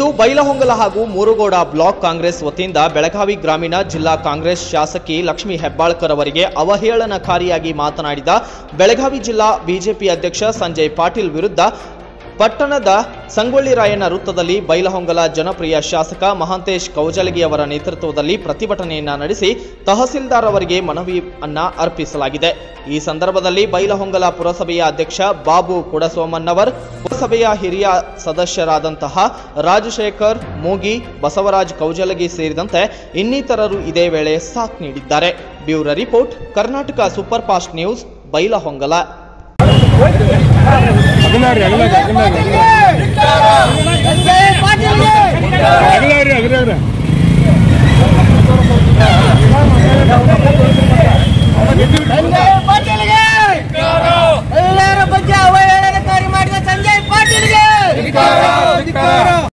ಇಂದು ಬೈಲಹೊಂಗಲ ಹಾಗೂ ಮೂರುಗೋಡ ಬ್ಲಾಕ್ ಕಾಂಗ್ರೆಸ್ ವತಿಯಿಂದ ಬೆಳಗಾವಿ ಗ್ರಾಮೀಣ ಜಿಲ್ಲಾ ಕಾಂಗ್ರೆಸ್ ಶಾಸಕಿ ಲಕ್ಷ್ಮೀ ಹೆಬ್ಬಾಳ್ಕರ್ ಅವರಿಗೆ ಅವಹೇಳನಕಾರಿಯಾಗಿ ಮಾತನಾಡಿದ ಬೆಳಗಾವಿ ಜಿಲ್ಲಾ ಬಿಜೆಪಿ ಅಧ್ಯಕ್ಷ ಸಂಜಯ್ ಪಾಟೀಲ್ ವಿರುದ್ಧ ಪಟ್ಟಣದ ಸಂಗೊಳ್ಳಿ ರಾಯಣ್ಣ ವೃತ್ತದಲ್ಲಿ ಬೈಲಹೊಂಗಲ ಜನಪ್ರಿಯ ಶಾಸಕ ಮಹಾಂತೇಶ್ ಕೌಜಲಗಿ ಅವರ ನೇತೃತ್ವದಲ್ಲಿ ಪ್ರತಿಭಟನೆಯನ್ನ ನಡೆಸಿ ತಹಸೀಲ್ದಾರ್ ಅವರಿಗೆ ಮನವಿಯನ್ನ ಅರ್ಪಿಸಲಾಗಿದೆ ಈ ಸಂದರ್ಭದಲ್ಲಿ ಬೈಲಹೊಂಗಲ ಪುರಸಭೆಯ ಅಧ್ಯಕ್ಷ ಬಾಬು ಕುಡಸೋಮನ್ನವರ್ ಪುರಸಭೆಯ ಹಿರಿಯ ಸದಸ್ಯರಾದಂತಹ ರಾಜಶೇಖರ್ ಮೂಗಿ ಬಸವರಾಜ್ ಕೌಜಲಗಿ ಸೇರಿದಂತೆ ಇನ್ನಿತರರು ಇದೇ ವೇಳೆ ಸಾಥ್ ನೀಡಿದ್ದಾರೆ bureau report Karnataka super fast news Bailhongal ಅಗನಾರಿ ಅಗನಾರಿ ಅಗನಾರಿ